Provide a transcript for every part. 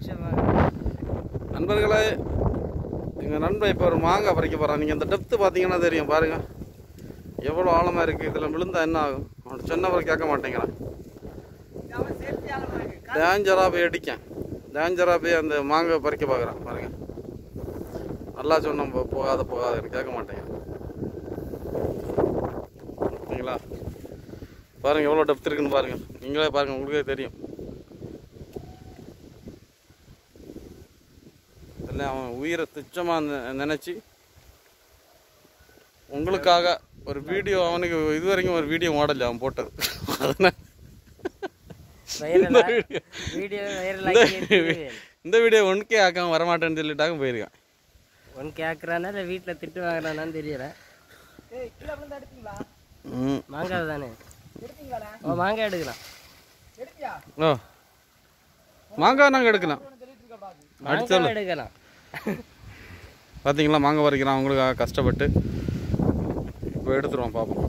துச்சமாக நண்பர்களே எங்கள் நண்பன் இப்போ ஒரு மாங்காய் பறிக்க போகிறான் நீங்கள் இந்த டெப்த்து பார்த்தீங்கன்னா தெரியும் பாருங்க எவ்வளோ ஆழமாக இருக்குது இதில் விழுந்தா என்ன ஆகும் அவன் சொன்னவர் கேட்க மாட்டேங்கிறான் டேஞ்சராக போய் அடிக்கேன் டேஞ்சராக போய் அந்த மாங்காய் பறிக்க பார்க்குறான் பாருங்க நல்லா சொன்னோம் போ- போகாத போகாதன்னு கேட்க மாட்டேங்கிறான் பார்த்தீங்களா பாருங்க எவ்வளோ டெப்த் இருக்குன்னு பாருங்க நீங்களே பாருங்க உங்களுக்கே தெரியும் இதில் அவன் உயிரை துச்சமாக நினச்சி உங்களுக்காக ஒரு வீடியோ அவனுக்கு இது வரைக்கும் ஒரு வீடியோ மாடல் அவன் போட்டது அதனால் வைரலா வீடியோ வைரல் ஆக்கி இந்த வீடியோ ஒன்கே ஆக்காம வரமாட்டேன்னு சொல்லிட்டாங்க போயிருக்கான் ஒன் கேட்குறானா இல்லை வீட்டில் திட்டு வாங்குறானான்னு தெரியல ம் மாங்காய் தானே ஓ மாங்காய் எடுக்கலாம் ஓ மாங்காய் நாங்கள் எடுக்கலாம் அடிச்சல மாங்காய் எடுக்கலாம் பார்த்தீங்களா மாங்காய் பறிக்கிறான் அவங்களுக்காக கஷ்டப்பட்டு இப்போ எடுத்துருவோம் பார்ப்போம்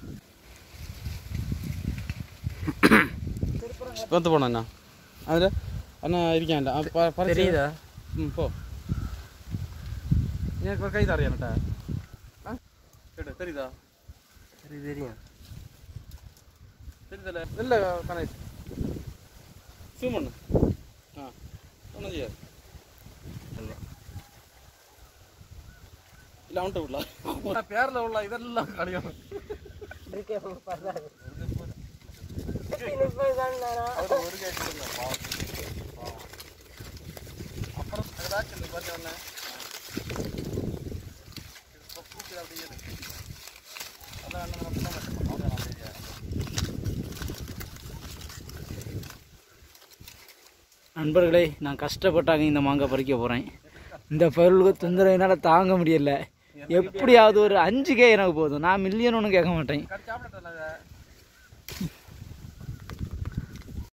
பத்து போனோம் அண்ணா அதில் அண்ணா இருக்கேன்டா அ, ப- பறிச்சு- தெரியுதா ம் போ எனக்கு ஒரு கை தரையா என்னட்டா ஆ கேட்டு தெரியுதா சரி தெரியும் தெரியுதுல்ல இல்லை கணேஷ் ஜூம் பண்ணு ஆ ஒன்றும் செய்யாது இல்லை இல்லை அவன்கிட்ட உள்ள பேரில் உள்ள இதெல்லாம் கிடையாது அவர் ஒரு கேட்டு இல்லை பாவம் பாவம். அப்புறம் ஏதாச்சும் இந்த மாதிரி ஒன்று பூச்சி அப்படியே இருக்கு. அதான் என்ன நம்ம பண்ண மாட்டோம். அவ்வளோ நான் தெரியாது. நண்பர்களே நான் கஷ்டப்பட்டாங்க இந்த மாங்காய் பறிக்க போகிறேன் இந்த பொருளுக்கு தொந்தரவு என்னால் தாங்க முடியல எப்படியாவது ஒரு அஞ்சு கே எனக்கு போதும் நான் மில்லியன் ஒன்றும் கேட்க மாட்டேன் கடி சாப்பிடட்டல இதை.